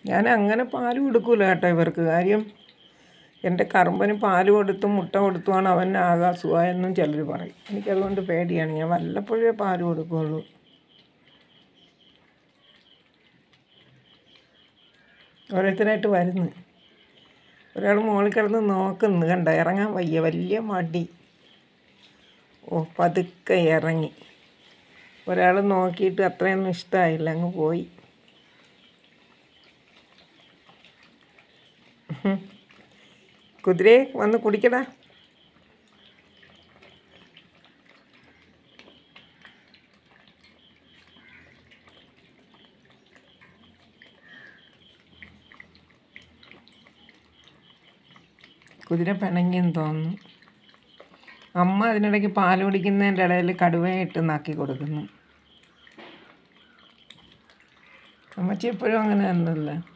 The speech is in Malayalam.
ഞാൻ അങ്ങനെ പാൽ കൊടുക്കൂല കേട്ടോ ഇവർക്ക് കാര്യം എൻ്റെ കറുമ്പന് പാൽ കൊടുത്തും മുട്ട കൊടുത്തുമാണ് അവൻ ആകെ അസുഖമായെന്നും ചിലർ പറയും എനിക്കതുകൊണ്ട് പേടിയാണ് ഞാൻ വല്ലപ്പോഴേ പാൽ കൊടുക്കുകയുള്ളൂ ഓരോരുത്തരായിട്ട് വരുന്നു ഒരാൾ മുകളിൽ കിടന്ന് നോക്കുന്നു കണ്ട ഇറങ്ങാൻ വയ്യ വലിയ മടി ഓ പതുക്കെ ഇറങ്ങി ഒരാൾ നോക്കിയിട്ട് അത്രയൊന്നും ഇഷ്ടമായില്ല അങ്ങ് പോയി ഉഹും. കുതിരയെ വന്ന് കുടിക്കടാ കുതിര പിണങ്ങിയെന്ന് തോന്നുന്നു അമ്മ അതിനിടയ്ക്ക് പാൽ കുടിക്കുന്നതിൻ്റെ ഇടയിൽ കടുവയിട്ട് നാക്കി കൊടുക്കുന്നു അമ്മച്ചി എപ്പോഴും അങ്ങനെ തന്നെയല്ലേ